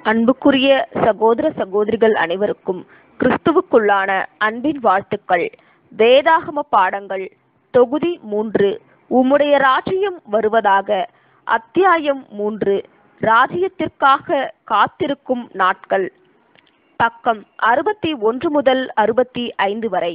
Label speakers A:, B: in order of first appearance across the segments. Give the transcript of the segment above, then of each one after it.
A: அன்புக்குரிய சகோதர சகோதரிகள் அனைவருக்கும் கிறிஸ்துவுக்குள்ளான அன்பின் வாழ்த்துக்கள் வேதாகம பாடங்கள் தொகுதி மூன்று உம்முடைய ராஜ்யம் வருவதாக அத்தியாயம் மூன்று ராஜ்யத்திற்காக காத்திருக்கும் நாட்கள் பக்கம் அறுபத்தி ஒன்று முதல் அறுபத்தி ஐந்து வரை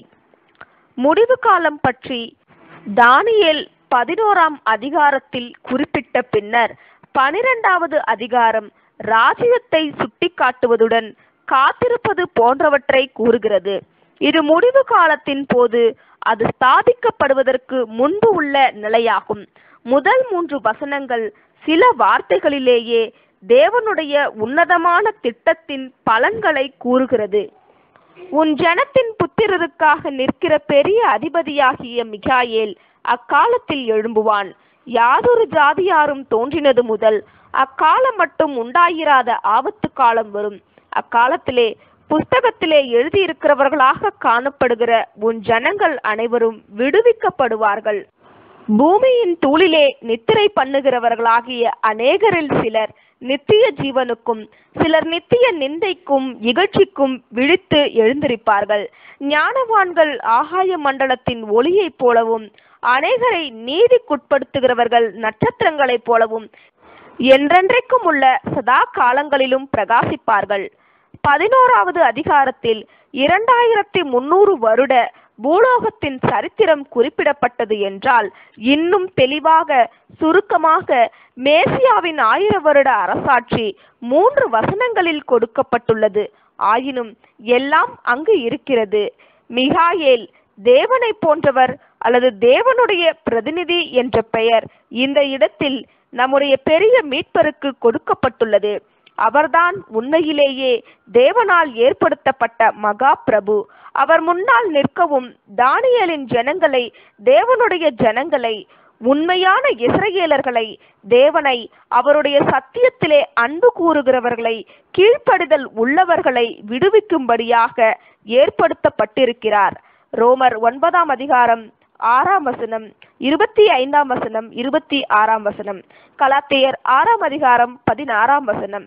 A: முடிவு காலம் பற்றி தானியேல் பதினோராம் அதிகாரத்தில் குறிப்பிட்ட பின்னர் பனிரெண்டாவது அதிகாரம் ராஜ்யத்தை சுட்டிக்காட்டுவதுடன் காத்திருப்பது போன்றவற்றை கூறுகிறது இது முடிவு காலத்தின் போது அது ஸ்தாபிக்கப்படுவதற்கு முன்பு உள்ள நிலையாகும் முதல் மூன்று வசனங்கள் சில வார்த்தைகளிலேயே தேவனுடைய உன்னதமான திட்டத்தின் பலன்களை கூறுகிறது உன் ஜனத்தின் புத்திரருக்காக நிற்கிற பெரிய அதிபதியாகிய மிகாயேல் அக்காலத்தில் எழும்புவான் யாதொரு ஜாதியாரும் தோன்றினது முதல் அக்காலம் மட்டும் உண்டாயிராத ஆபத்து காலம் வரும் அக்காலத்திலே புஸ்தகத்திலே எழுதியிருக்கிறவர்களாக காணப்படுகிற உன் ஜனங்கள் அனைவரும் விடுவிக்கப்படுவார்கள் பூமியின் தூளிலே நித்திரை பண்ணுகிறவர்களாகிய அநேகரில் சிலர் நித்திய ஜீவனுக்கும் சிலர் நித்திய நிந்தைக்கும் இகழ்ச்சிக்கும் விழித்து எழுந்திருப்பார்கள் ஞானவான்கள் ஆகாய மண்டலத்தின் ஒளியைப் போலவும் அநேகரை நீதிக்குட்படுத்துகிறவர்கள் நட்சத்திரங்களைப் போலவும் என்றென்றைக்கும் உள்ள சதா காலங்களிலும் பிரகாசிப்பார்கள் பதினோராவது அதிகாரத்தில் இரண்டாயிரத்தி முன்னூறு வருட பூலோகத்தின் சரித்திரம் குறிப்பிடப்பட்டது என்றால் இன்னும் தெளிவாக சுருக்கமாக மேசியாவின் ஆயிர வருட அரசாட்சி மூன்று வசனங்களில் கொடுக்கப்பட்டுள்ளது ஆயினும் எல்லாம் அங்கு இருக்கிறது மிகாயேல் தேவனை போன்றவர் அல்லது தேவனுடைய பிரதிநிதி என்ற பெயர் இந்த இடத்தில் நம்முடைய பெரிய மீட்பருக்கு கொடுக்கப்பட்டுள்ளது அவர்தான் உண்மையிலேயே தேவனால் ஏற்படுத்தப்பட்ட மகா பிரபு அவர் முன்னால் நிற்கவும் தானியலின் ஜனங்களை தேவனுடைய ஜனங்களை உண்மையான இஸ்ரேலர்களை தேவனை அவருடைய சத்தியத்திலே அன்பு கூறுகிறவர்களை கீழ்ப்படிதல் உள்ளவர்களை விடுவிக்கும்படியாக ஏற்படுத்தப்பட்டிருக்கிறார் ரோமர் ஒன்பதாம் அதிகாரம் ஆறாம் வசனம் இருபத்தி ஐந்தாம் வசனம் இருபத்தி ஆறாம் வசனம் கலாத்தியர் ஆறாம் அதிகாரம் பதினாறாம் வசனம்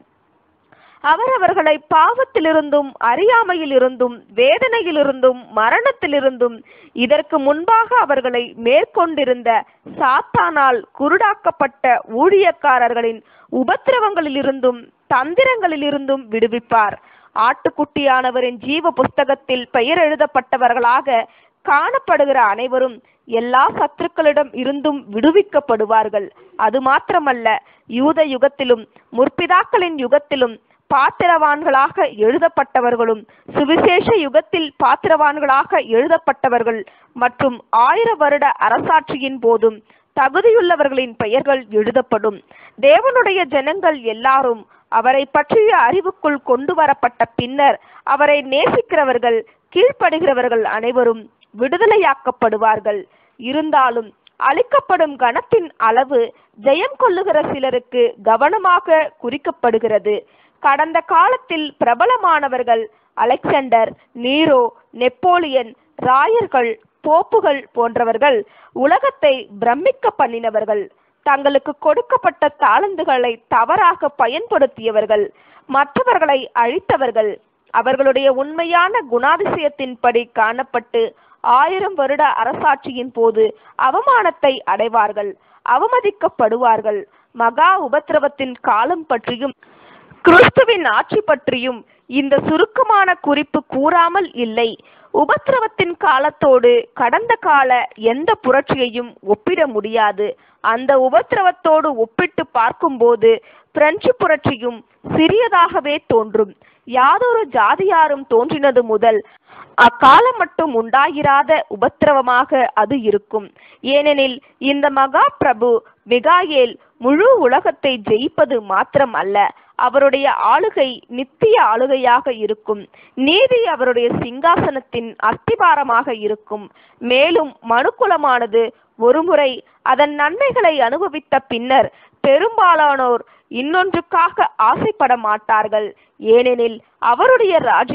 A: அவர் அவர்களை பாவத்திலிருந்தும் அறியாமையிலிருந்தும் வேதனையிலிருந்தும் மரணத்திலிருந்தும் இதற்கு முன்பாக அவர்களை மேற்கொண்டிருந்த சாத்தானால் குருடாக்கப்பட்ட ஊழியக்காரர்களின் உபத்திரவங்களிலிருந்தும் தந்திரங்களிலிருந்தும் விடுவிப்பார் ஆட்டுக்குட்டியானவரின் ஜீவ புஸ்தகத்தில் பெயர் எழுதப்பட்டவர்களாக காணப்படுகிற அனைவரும் எல்லா சத்துருக்களிடம் இருந்தும் விடுவிக்கப்படுவார்கள் அது மாத்திரமல்ல யூத யுகத்திலும் முற்பிதாக்களின் யுகத்திலும் பாத்திரவான்களாக எழுதப்பட்டவர்களும் சுவிசேஷ யுகத்தில் பாத்திரவான்களாக எழுதப்பட்டவர்கள் மற்றும் ஆயிர வருட அரசாட்சியின் போதும் தகுதியுள்ளவர்களின் பெயர்கள் எழுதப்படும் தேவனுடைய ஜனங்கள் எல்லாரும் அவரை பற்றிய அறிவுக்குள் கொண்டு வரப்பட்ட பின்னர் அவரை நேசிக்கிறவர்கள் கீழ்ப்படுகிறவர்கள் அனைவரும் விடுதலையாக்கப்படுவார்கள் இருந்தாலும் அளிக்கப்படும் கணத்தின் அளவு ஜெயம் கொள்ளுகிற சிலருக்கு கவனமாக குறிக்கப்படுகிறது கடந்த காலத்தில் பிரபலமானவர்கள் அலெக்சாண்டர் நீரோ நெப்போலியன் ராயர்கள் போப்புகள் போன்றவர்கள் உலகத்தை பிரமிக்க பண்ணினவர்கள் தங்களுக்கு கொடுக்கப்பட்ட தாளந்துகளை தவறாக பயன்படுத்தியவர்கள் மற்றவர்களை அழித்தவர்கள் அவர்களுடைய உண்மையான குணாதிசயத்தின்படி காணப்பட்டு ஆயிரம் வருட அரசாட்சியின் போது அவமானத்தை அடைவார்கள் அவமதிக்கப்படுவார்கள் மகா உபத்திரவத்தின் காலம் பற்றியும் கிறிஸ்துவின் ஆட்சி பற்றியும் இந்த சுருக்கமான குறிப்பு கூறாமல் இல்லை உபத்திரவத்தின் காலத்தோடு கடந்த கால எந்த புரட்சியையும் ஒப்பிட முடியாது அந்த உபத்திரவத்தோடு ஒப்பிட்டு பார்க்கும்போது பிரெஞ்சு புரட்சியும் சிறியதாகவே தோன்றும் யாதொரு ஜாதியாரும் தோன்றினது முதல் அக்காலம் மட்டும் உண்டாயிராத உபத்திரவமாக அது இருக்கும் ஏனெனில் இந்த மகா பிரபு மிகாயேல் முழு உலகத்தை ஜெயிப்பது மாத்திரம் அல்ல அவருடைய ஆளுகை நித்திய ஆளுகையாக இருக்கும் நீதி அவருடைய சிங்காசனத்தின் அஸ்திபாரமாக இருக்கும் மேலும் மனுக்குலமானது ஒருமுறை அதன் நன்மைகளை அனுபவித்த பின்னர் பெரும்பாலானோர் இன்னொன்றுக்காக ஆசைப்பட மாட்டார்கள் ஏனெனில் அவருடைய ராஜ்யம்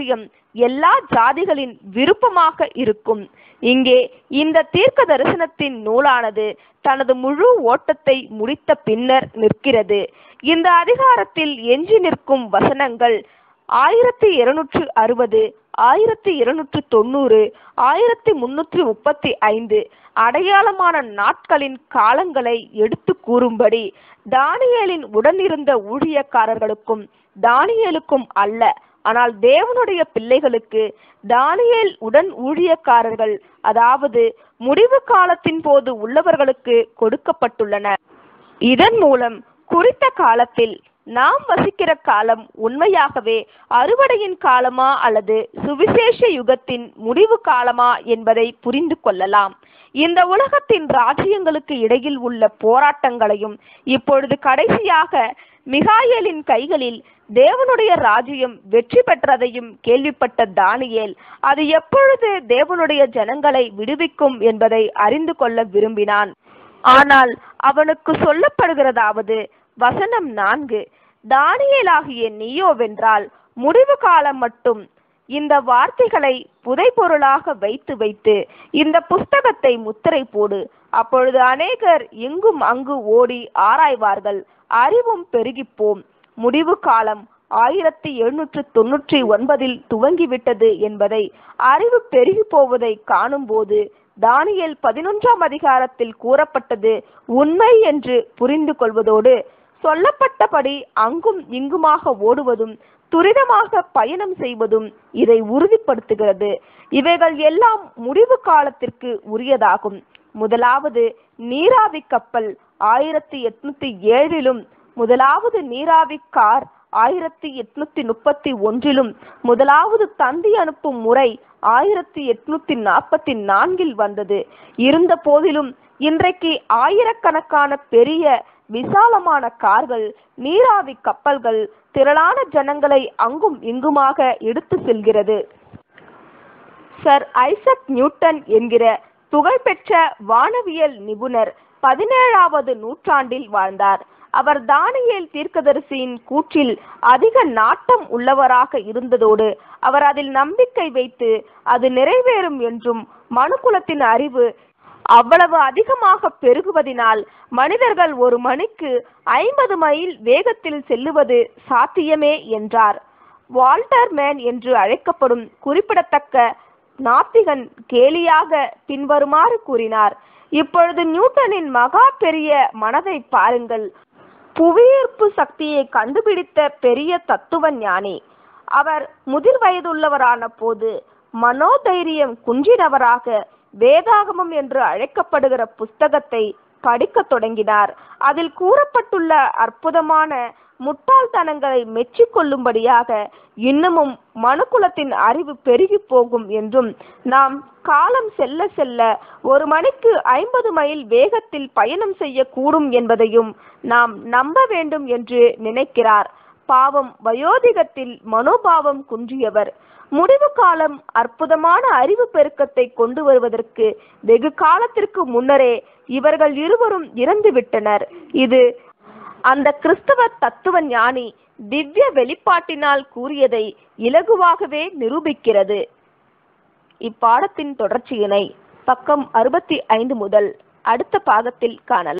A: எல்லா ஜாதிகளின் விருப்பமாக இருக்கும் இங்கே இந்த தீர்க்க தரிசனத்தின் நூலானது தனது முழு ஓட்டத்தை முடித்த பின்னர் நிற்கிறது இந்த அதிகாரத்தில் எஞ்சி நிற்கும் வசனங்கள் ஆயிரத்தி இருநூற்று அறுபது ஆயிரத்தி இருநூற்று தொண்ணூறு ஆயிரத்தி முன்னூற்றி முப்பத்தி ஐந்து அடையாளமான நாட்களின் காலங்களை எடுத்து கூறும்படி தானியேலின் உடனிருந்த ஊழியக்காரர்களுக்கும் தானியேலுக்கும் அல்ல ஆனால் தேவனுடைய பிள்ளைகளுக்கு தானியேல் உடன் ஊழியக்காரர்கள் அதாவது முடிவு காலத்தின் போது உள்ளவர்களுக்கு கொடுக்கப்பட்டுள்ளன இதன் மூலம் குறித்த காலத்தில் நாம் வசிக்கிற காலம் உண்மையாகவே அறுவடையின் காலமா அல்லது சுவிசேஷ யுகத்தின் முடிவு காலமா என்பதை புரிந்து கொள்ளலாம் இந்த உலகத்தின் ராஜ்யங்களுக்கு இடையில் உள்ள போராட்டங்களையும் இப்பொழுது கடைசியாக மிகாயேலின் கைகளில் தேவனுடைய ராஜ்யம் வெற்றி பெற்றதையும் கேள்விப்பட்ட தானியேல் அது எப்பொழுது தேவனுடைய ஜனங்களை விடுவிக்கும் என்பதை அறிந்து கொள்ள விரும்பினான் ஆனால் அவனுக்கு சொல்லப்படுகிறதாவது வசனம் நான்கு தானியேலாகிய நீயோவென்றால் முடிவு காலம் மட்டும் இந்த வார்த்தைகளை புதைபொருளாக வைத்து வைத்து இந்த புஸ்தகத்தை முத்திரை போடு அப்பொழுது அநேகர் இங்கும் அங்கு ஓடி ஆராய்வார்கள் அறிவும் பெருகிப்போம் முடிவு காலம் ஆயிரத்தி எழுநூற்று தொன்னூற்றி ஒன்பதில் துவங்கிவிட்டது என்பதை அறிவு பெருகி போவதை காணும்போது தானியேல் பதினொன்றாம் அதிகாரத்தில் கூறப்பட்டது உண்மை என்று புரிந்து கொள்வதோடு சொல்லப்பட்டபடி அங்கும் இங்குமாக ஓடுவதும் துரிதமாக பயணம் செய்வதும் இதை உறுதிப்படுத்துகிறது இவைகள் எல்லாம் முடிவு காலத்திற்கு உரியதாகும் முதலாவது நீராவி கப்பல் ஆயிரத்தி எட்நூத்தி ஏழிலும் முதலாவது நீராவி கார் ஆயிரத்தி எட்நூத்தி முப்பத்தி ஒன்றிலும் முதலாவது தந்தி அனுப்பும் முறை ஆயிரத்தி எட்நூத்தி நாற்பத்தி நான்கில் வந்தது இருந்த போதிலும் இன்றைக்கு ஆயிரக்கணக்கான பெரிய விசாலமான கார்கள் நீராவி கப்பல்கள் திரளான ஜனங்களை அங்கும் இங்குமாக எடுத்து செல்கிறது சர் ஐசக் நியூட்டன் என்கிற புகழ்பெற்ற வானவியல் நிபுணர் பதினேழாவது நூற்றாண்டில் வாழ்ந்தார் அவர் தானியேல் தீர்க்கதரிசியின் கூற்றில் அதிக நாட்டம் உள்ளவராக இருந்ததோடு அவர் அதில் நம்பிக்கை வைத்து அது நிறைவேறும் என்றும் மனுக்குலத்தின் அறிவு அவ்வளவு அதிகமாக பெருகுவதினால் மனிதர்கள் ஒரு மணிக்கு ஐம்பது மைல் வேகத்தில் செல்லுவது சாத்தியமே என்றார் வால்டர் மேன் என்று அழைக்கப்படும் குறிப்பிடத்தக்க நாத்திகன் கேலியாக பின்வருமாறு கூறினார் இப்பொழுது நியூட்டனின் மகா பெரிய மனதை பாருங்கள் புவியீர்ப்பு சக்தியை கண்டுபிடித்த பெரிய தத்துவ ஞானி அவர் முதிர் வயதுள்ளவரான போது மனோதைரியம் குன்றினவராக வேதாகமம் என்று அழைக்கப்படுகிற புஸ்தகத்தை படிக்கத் தொடங்கினார் அதில் கூறப்பட்டுள்ள அற்புதமான முட்டாள்தனங்களை மெச்சிக்கொள்ளும்படியாக இன்னமும் மனுக்குலத்தின் அறிவு பெருகி போகும் என்றும் நாம் காலம் செல்ல செல்ல ஒரு மணிக்கு ஐம்பது மைல் வேகத்தில் பயணம் செய்யக்கூடும் என்பதையும் நாம் நம்ப வேண்டும் என்று நினைக்கிறார் பாவம் வயோதிகத்தில் மனோபாவம் குன்றியவர் முடிவு காலம் அற்புதமான அறிவு பெருக்கத்தை கொண்டு வருவதற்கு வெகு காலத்திற்கு முன்னரே இவர்கள் இருவரும் இறந்து விட்டனர் இது அந்த கிறிஸ்தவ தத்துவ ஞானி திவ்ய வெளிப்பாட்டினால் கூறியதை இலகுவாகவே நிரூபிக்கிறது இப்பாடத்தின் தொடர்ச்சியினை பக்கம் அறுபத்தி ஐந்து முதல் அடுத்த பாகத்தில் காணலாம்